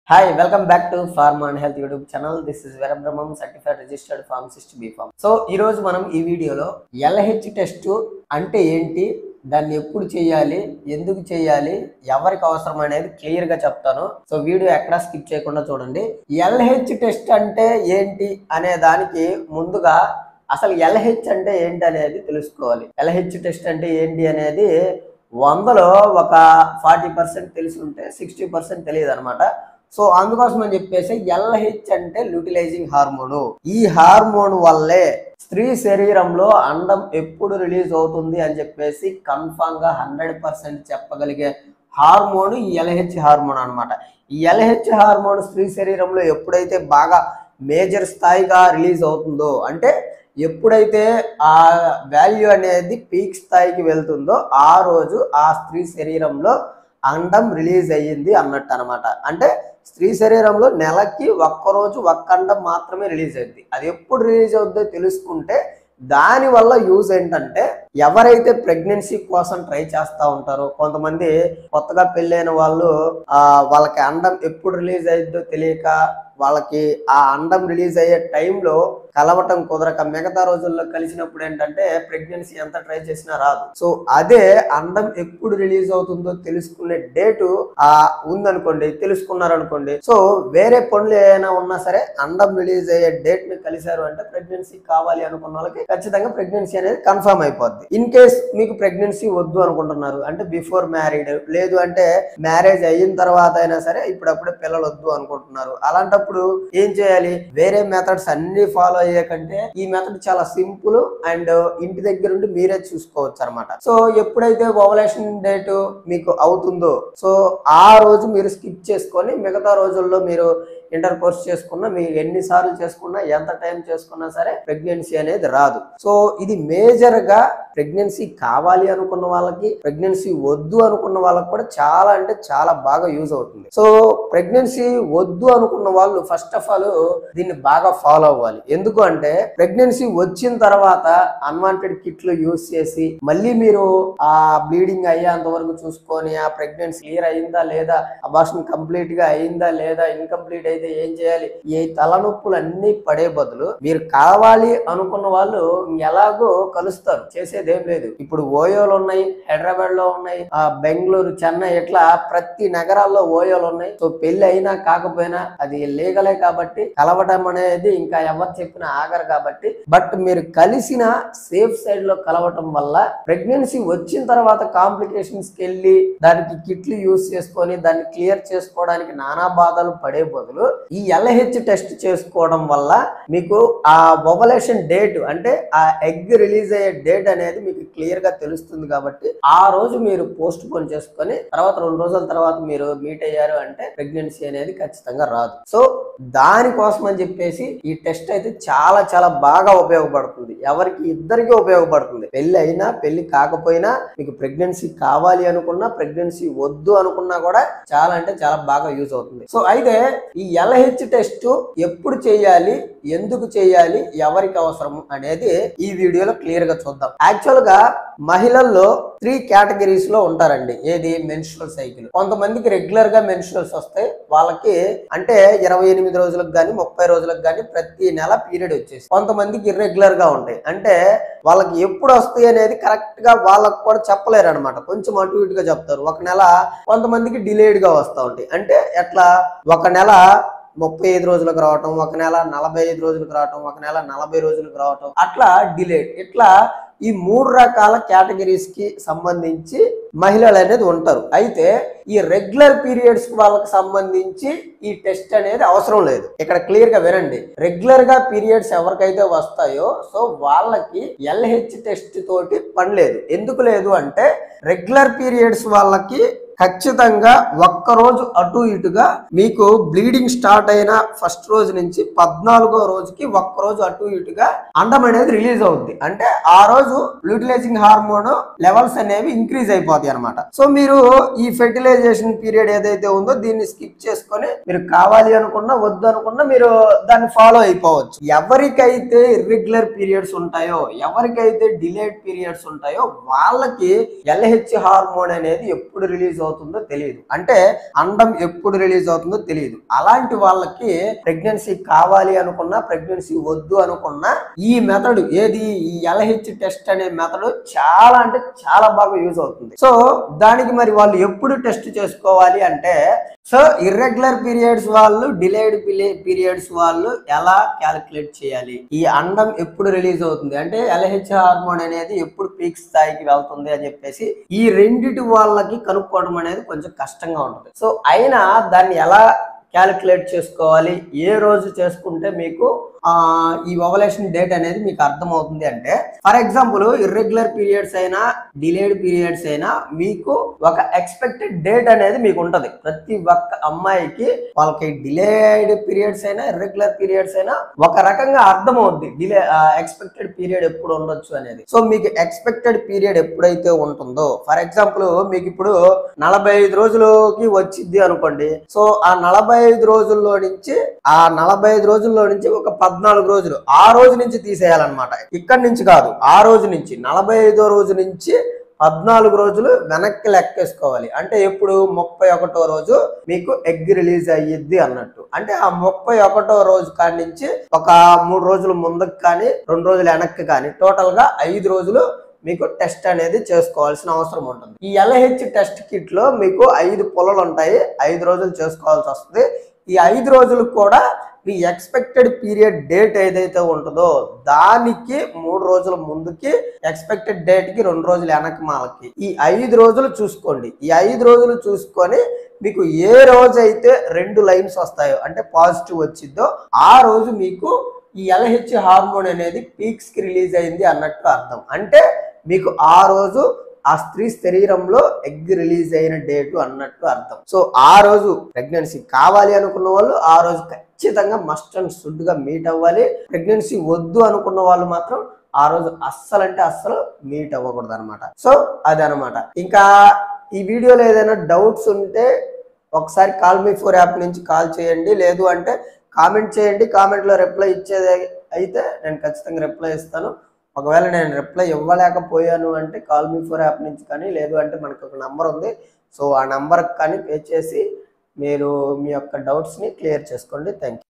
hi welcome back to pharm and health YouTube channel this is Veerabrahmam certified registered pharmacist B pharm so ఈ రోజు మనం ఈ వీడియోలో LH test అంటే ఏంటి దాన్ని ఎప్పుడు చేయాలి ఎందుకు చేయాలి ఎవరికి అవసరం అనేది క్లియర్ గా చెప్తాను సో వీడియో ఎక్కడా స్కిప్ చేయకుండా చూడండి ఎల్హెచ్ టెస్ట్ అంటే ఏంటి అనే దానికి ముందుగా అసలు ఎల్హెచ్ అంటే ఏంటి అనేది తెలుసుకోవాలి ఎల్హెచ్ టెస్ట్ అంటే ఏంటి అనేది వందలో ఒక ఫార్టీ పర్సెంట్ తెలిసి ఉంటే సిక్స్టీ పర్సెంట్ తెలియదు అనమాట సో అందుకోసం అని చెప్పేసి ఎల్హెచ్ అంటే ల్యూటిలైజింగ్ హార్మోను ఈ హార్మోన్ వల్లే స్త్రీ శరీరంలో అండం ఎప్పుడు రిలీజ్ అవుతుంది అని చెప్పేసి కన్ఫామ్ గా హండ్రెడ్ పర్సెంట్ చెప్పగలిగే హార్మోన్ ఈ ఎల్హెచ్ హార్మోన్ అన్నమాట ఈ ఎల్హెచ్ హార్మోన్ స్త్రీ శరీరంలో ఎప్పుడైతే బాగా మేజర్ స్థాయిగా రిలీజ్ అవుతుందో అంటే ఎప్పుడైతే ఆ వాల్యూ అనేది పీక్ స్థాయికి వెళ్తుందో ఆ రోజు ఆ స్త్రీ శరీరంలో అండం రిలీజ్ అయ్యింది అన్నట్టు అనమాట అంటే స్త్రీ శరీరంలో నెలకి ఒక్కరోజు ఒక్క అండం మాత్రమే రిలీజ్ అయింది అది ఎప్పుడు రిలీజ్ అవుద్దో తెలుసుకుంటే దాని వల్ల యూజ్ ఏంటంటే ఎవరైతే ప్రెగ్నెన్సీ కోసం ట్రై చేస్తూ ఉంటారో కొంతమంది కొత్తగా పెళ్ళైన వాళ్ళు ఆ వాళ్ళకి అండం ఎప్పుడు రిలీజ్ అయ్యిద్దో తెలియక వాళ్ళకి ఆ అండం రిలీజ్ అయ్యే టైంలో కలవటం కుదరక మిగతా రోజుల్లో కలిసినప్పుడు ఏంటంటే ప్రెగ్నెన్సీ ఎంత ట్రై చేసినా రాదు సో అదే అండం ఎప్పుడు రిలీజ్ అవుతుందో తెలుసుకునే డేటు ఆ ఉందనుకోండి తెలుసుకున్నారనుకోండి సో వేరే పనులు ఏమైనా ఉన్నా సరే అండం రిలీజ్ అయ్యే డేట్ ని కలిశారు అంటే ప్రెగ్నెన్సీ కావాలి అనుకున్న వాళ్ళకి ఖచ్చితంగా ప్రెగ్నెన్సీ అనేది కన్ఫర్మ్ అయిపోద్ది ఇన్ కేస్ మీకు ప్రెగ్నెన్సీ వద్దు అనుకుంటున్నారు అంటే బిఫోర్ మ్యారీడ్ లేదు అంటే మ్యారేజ్ అయిన తర్వాత అయినా సరే ఇప్పుడప్పుడే పిల్లలు వద్దు అనుకుంటున్నారు అలాంటప్పుడు ఏం చేయాలి వేరే మెథడ్స్ అన్ని ఫాలో అయ్యే కంటే ఈ మెథడ్ చాలా సింపుల్ అండ్ ఇంటి దగ్గర ఉండి మీరే చూసుకోవచ్చు అనమాట సో ఎప్పుడైతే ఓవలేషన్ డేట్ మీకు అవుతుందో సో ఆ రోజు మీరు స్కిప్ చేసుకొని మిగతా రోజుల్లో మీరు ఇంటర్ కోర్స్ చేసుకున్నా మీరు ఎన్నిసార్లు చేసుకున్నా ఎంత టైం చేసుకున్నా సరే ప్రెగ్నెన్సీ అనేది రాదు సో ఇది మేజర్ గా ప్రెగ్నెన్సీ కావాలి అనుకున్న వాళ్ళకి ప్రెగ్నెన్సీ వద్దు అనుకున్న వాళ్ళకి కూడా చాలా అంటే చాలా బాగా యూజ్ అవుతుంది సో ప్రెగ్నెన్సీ వద్దు అనుకున్న వాళ్ళు ఫస్ట్ ఆఫ్ ఆల్ దీన్ని బాగా ఫాలో అవ్వాలి ఎందుకు అంటే ప్రెగ్నెన్సీ వచ్చిన తర్వాత అన్వాంటెడ్ కిట్లు యూజ్ చేసి మళ్ళీ మీరు ఆ బ్లీడింగ్ అయ్యేంత వరకు చూసుకొని ఆ ప్రెగ్నెన్సీ క్లియర్ అయిందా లేదా అబార్షన్ కంప్లీట్ గా అయిందా లేదా ఇన్కంప్లీట్ అయితే ఏం చేయాలి ఈ తలనొప్పులు అన్ని పడే బదులు మీరు కావాలి అనుకున్న వాళ్ళు ఎలాగో కలుస్తారు చేసేది ఏం లేదు ఇప్పుడు ఓయోలు ఉన్నాయి హైదరాబాద్ లో ఉన్నాయి ఆ బెంగళూరు చెన్నై ఇట్లా ప్రతి నగరాల్లో ఓయోలు ఉన్నాయి సో పెళ్లి అయినా కాకపోయినా అది లీగలే కాబట్టి కలవటం అనేది ఇంకా ఎవరు చెప్పినా ఆగరు కాబట్టి బట్ మీరు కలిసిన సేఫ్ సైడ్ లో కలవటం వల్ల ప్రెగ్నెన్సీ వచ్చిన తర్వాత కాంప్లికేషన్స్ కి వెళ్ళి దానికి కిట్లు యూస్ చేసుకొని దాన్ని క్లియర్ చేసుకోవడానికి నానా బాధలు పడే బదులు ఈ ఎల్హెచ్ టెస్ట్ చేసుకోవడం వల్ల మీకు ఆ ఓవలేషన్ డేట్ అంటే ఆ ఎగ్ రిలీజ్ అయ్యే డేట్ అనేది మీకు క్లియర్ గా తెలుస్తుంది కాబట్టి ఆ రోజు మీరు పోస్ట్ పోన్ చేసుకొని తర్వాత రెండు రోజుల తర్వాత మీరు మీట్ అయ్యారు అంటే ప్రెగ్నెన్సీ అనేది ఖచ్చితంగా రాదు సో దానికోసం అని చెప్పేసి ఈ టెస్ట్ అయితే చాలా చాలా బాగా ఉపయోగపడుతుంది ఎవరికి ఇద్దరికి ఉపయోగపడుతుంది పెళ్లి అయినా పెళ్లి కాకపోయినా మీకు ప్రెగ్నెన్సీ కావాలి అనుకున్నా ప్రెగ్నెన్సీ వద్దు అనుకున్నా కూడా చాలా అంటే చాలా బాగా యూజ్ అవుతుంది సో అయితే ఈ ఎల్హెచ్ టెస్ట్ ఎప్పుడు చేయాలి ఎందుకు చేయాలి ఎవరికి అవసరం అనేది ఈ వీడియోలో క్లియర్ గా చూద్దాం యాక్చువల్ గా మహిళల్లో త్రీ కేటగిరీస్ లో ఉంటారండి ఏది మెన్స్ట్రల్ సైకిల్ కొంతమందికి రెగ్యులర్ గా మెన్స్ట్రల్స్ వస్తాయి వాళ్ళకి అంటే ఇరవై ఎనిమిది రోజులకు గానీ ముప్పై రోజులకు గానీ ప్రతి నెల పీరియడ్ వచ్చేసి కొంతమందికి ఇర్రెగ్యులర్ గా ఉంటాయి అంటే వాళ్ళకి ఎప్పుడు వస్తాయి అనేది కరెక్ట్ గా వాళ్ళకి కూడా చెప్పలేరు అనమాట కొంచెం అటు ఇటుగా చెప్తారు ఒక నెల కొంతమందికి డిలేడ్ గా వస్తూ ఉంటాయి అంటే ఎట్లా ఒక నెల ముప్పై ఐదు రోజులకు రావటం ఒక నెల నలభై ఐదు రోజులకు రావటం ఒక నెల నలభై రోజులకు రావటం అట్లా డిలేడ్ ఇట్లా ఈ మూడు రకాల కేటగిరీస్ కి సంబంధించి మహిళలు అనేది ఉంటారు అయితే ఈ రెగ్యులర్ పీరియడ్స్ వాళ్ళకి సంబంధించి ఈ టెస్ట్ అనేది అవసరం లేదు ఇక్కడ క్లియర్ గా వినండి రెగ్యులర్ గా పీరియడ్స్ ఎవరికైతే వస్తాయో సో వాళ్ళకి ఎల్హెచ్ టెస్ట్ తోటి పని లేదు ఎందుకు లేదు అంటే రెగ్యులర్ పీరియడ్స్ వాళ్ళకి ఖచ్చితంగా ఒక్క రోజు అటు ఇటుగా మీకు బ్లీడింగ్ స్టార్ట్ అయిన ఫస్ట్ రోజు నుంచి పద్నాలుగో రోజుకి ఒక్క రోజు అటు ఇటుగా అండం అనేది రిలీజ్ అవుద్ది అంటే ఆ రోజు యూటిలైజింగ్ హార్మోన్ లెవెల్స్ అనేవి ఇంక్రీజ్ అయిపోతాయి అనమాట సో మీరు ఈ ఫెర్టిలైజేషన్ పీరియడ్ ఏదైతే ఉందో దీన్ని స్కిప్ చేసుకొని మీరు కావాలి అనుకున్నా వద్దు అనుకున్నా మీరు దాన్ని ఫాలో అయిపోవచ్చు ఎవరికైతే ఇర్రెగ్యులర్ పీరియడ్స్ ఉంటాయో ఎవరికైతే డిలేడ్ పీరియడ్స్ ఉంటాయో వాళ్ళకి ఎల్హెచ్ హార్మోన్ అనేది ఎప్పుడు రిలీజ్ అవుతుందో తెలియదు అంటే అండం ఎప్పుడు రిలీజ్ అవుతుందో తెలియదు అలాంటి వాళ్ళకి ప్రెగ్నెన్సీ కావాలి అనుకున్నా ప్రెగ్నెన్సీ వద్దు అనుకున్నా ఈ మెథడ్ ఏది ఈ ఎల్హెచ్ టెస్ట్ అనే మెథడ్ చాలా అంటే చాలా బాగా యూజ్ అవుతుంది సో దానికి మరి వాళ్ళు ఎప్పుడు టెస్ట్ చేసుకోవాలి అంటే సో ఇర్రెగ్యులర్ పీరియడ్స్ వాళ్ళు డిలేడ్ పీరియడ్స్ వాళ్ళు ఎలా క్యాలిక్యులేట్ చేయాలి ఈ అండం ఎప్పుడు రిలీజ్ అవుతుంది అంటే ఎల్హెచ్ హార్మోన్ అనేది ఎప్పుడు పీక్ స్థాయికి వెళ్తుంది అని చెప్పేసి ఈ రెండిటి వాళ్ళకి కనుక్కోవడం అనేది కొంచెం కష్టంగా ఉంటుంది సో అయినా దాన్ని ఎలా క్యాలిక్యులేట్ చేసుకోవాలి ఏ రోజు చేసుకుంటే మీకు ఆ, ఈ ఓవలేషన్ డేట్ అనేది మీకు అర్థమవుతుంది అంటే ఫర్ ఎగ్జాంపుల్ ఇర్రెగ్యులర్ పీరియడ్స్ అయినా డిలేడ్ పీరియడ్స్ అయినా మీకు ఒక ఎక్స్పెక్టెడ్ డేట్ అనేది మీకు ఉంటది ప్రతి ఒక్క అమ్మాయికి వాళ్ళకి డిలేడ్ పీరియడ్స్ అయినా ఇర్రెగ్యులర్ పీరియడ్స్ అయినా ఒక రకంగా అర్థమవుద్ది డిలే ఎక్స్పెక్టెడ్ పీరియడ్ ఎప్పుడు ఉండొచ్చు అనేది సో మీకు ఎక్స్పెక్టెడ్ పీరియడ్ ఎప్పుడైతే ఉంటుందో ఫర్ ఎగ్జాంపుల్ మీకు ఇప్పుడు నలభై ఐదు రోజులకి వచ్చింది అనుకోండి సో ఆ నలభై ఐదు రోజుల్లో నుంచి ఆ నలభై ఐదు రోజుల్లో నుంచి ఒక పద్నాలుగు రోజులు ఆ రోజు నుంచి తీసేయాలన్నమాట ఇక్కడి నుంచి కాదు ఆ రోజు నుంచి నలభై ఐదో రోజు నుంచి పద్నాలుగు రోజులు వెనక్కి లెక్కేసుకోవాలి అంటే ఎప్పుడు ముప్పై ఒకటో రోజు మీకు ఎగ్ రిలీజ్ అయ్యిద్ది అన్నట్టు అంటే ఆ ముప్పై ఒకటో రోజు కాడి నుంచి ఒక మూడు రోజులు ముందుకు కానీ రెండు రోజులు వెనక్కి కానీ టోటల్ గా ఐదు రోజులు మీకు టెస్ట్ అనేది చేసుకోవాల్సిన అవసరం ఉంటుంది ఈ ఎల్హెచ్ టెస్ట్ కిట్ లో మీకు ఐదు పొలలు ఉంటాయి ఐదు రోజులు చేసుకోవాల్సి వస్తుంది ఈ ఐదు రోజులు కూడా మీ ఎక్స్పెక్టెడ్ పీరియడ్ డేట్ ఏదైతే ఉంటుందో దానికి మూడు రోజుల ముందుకి ఎక్స్పెక్టెడ్ డేట్ కి రెండు రోజులు వెనక మాలకి ఈ ఐదు రోజులు చూసుకోండి ఈ ఐదు రోజులు చూసుకొని మీకు ఏ రోజైతే రెండు లైన్స్ వస్తాయో అంటే పాజిటివ్ వచ్చిందో ఆ రోజు మీకు ఈ ఎల్హెచ్ హార్మోన్ అనేది పీక్స్ కి రిలీజ్ అయింది అన్నట్టు అర్థం అంటే మీకు ఆ రోజు ఆ స్త్రీ శరీరంలో ఎగ్ రిలీజ్ అయిన డేటు అన్నట్టు అర్థం సో ఆ రోజు ప్రెగ్నెన్సీ కావాలి అనుకున్న వాళ్ళు ఆ రోజు ఖచ్చితంగా మస్ట్ అండ్ షుడ్ గా మీట్ అవ్వాలి ప్రెగ్నెన్సీ వద్దు అనుకున్న వాళ్ళు మాత్రం ఆ రోజు అస్సలు అంటే అస్సలు మీట్ అవ్వకూడదు అనమాట సో అదనమాట ఇంకా ఈ వీడియోలో ఏదైనా డౌట్స్ ఉంటే ఒకసారి కాల్ మీ ఫోర్ యాప్ నుంచి కాల్ చేయండి లేదు అంటే కామెంట్ చేయండి కామెంట్లో రిప్లై ఇచ్చేది అయితే నేను ఖచ్చితంగా రిప్లై ఇస్తాను ఒకవేళ నేను రిప్లై ఇవ్వలేకపోయాను అంటే కాల్ మీ ఫోర్ యాప్ నుంచి కానీ లేదు అంటే మనకు ఒక నంబర్ ఉంది సో ఆ నంబర్కి కానీ పే చేసి మీరు మీ యొక్క డౌట్స్ని క్లియర్ చేసుకోండి థ్యాంక్ యూ